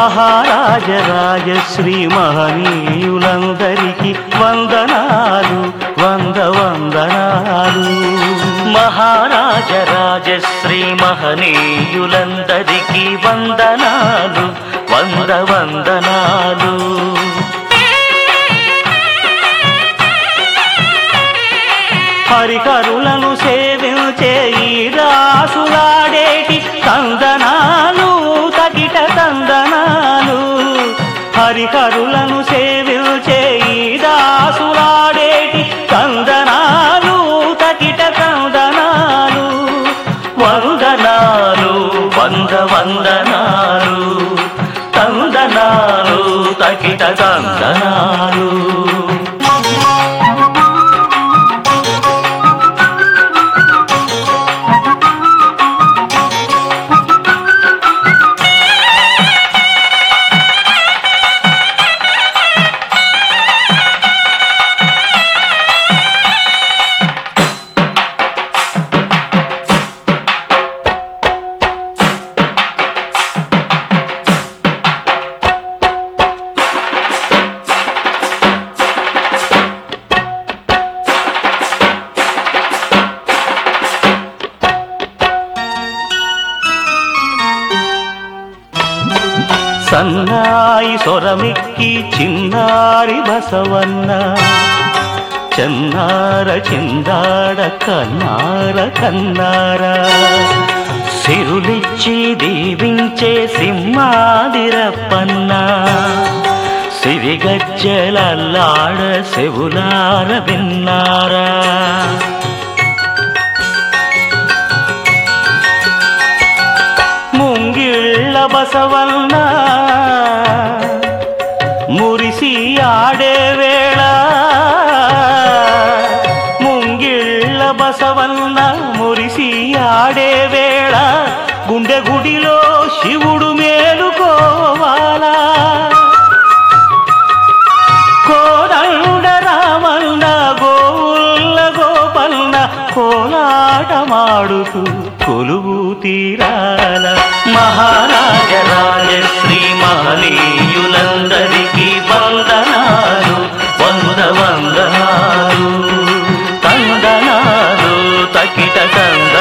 మహారాజ రాజశ్రీ మహనీయులందరికీ వందనాలు వంద వందనాలు మహారాజ రాజశ్రీ మహనీయులందరికీ వందనాలు వంద వందనాలు హరికరులను సేవించే ఈ రాసులాడేటి తందనాలు తగిట తందనాలు హరికరులను సేవించే ఈ దాసులాడేటి తందనాలు తగిట తందనాలు వందనాలు వంద వందనాలు తందనాలు తగిట తందనాలు సన్నాయి సొరమిక్కి చిన్నారి బసవన్న చెన్నార చిందాడ కన్నార కన్నార సిరులిచ్చి దీవించే సింహాదిరప్పన్న సిరిగజ్జలల్లాడ సెవులార విన్నారా ముంగిళ్ళ బసవన్న మురిసి ఆడే వేళ ముంగిళ్ళ బసవన్న మురిసి ఆడే వేళ గుండె గుడిలో శివుడు మేలుకోవాలా కోదండ రామన్న గోవుల్ల గోపన్న కోలాటమాడుతూ కొలువు తీరాల మహారాజ రాజశ్రీ మహనీయులందరికీ వందనాలు వంద వందనాలు తందనాలు తకిట తంద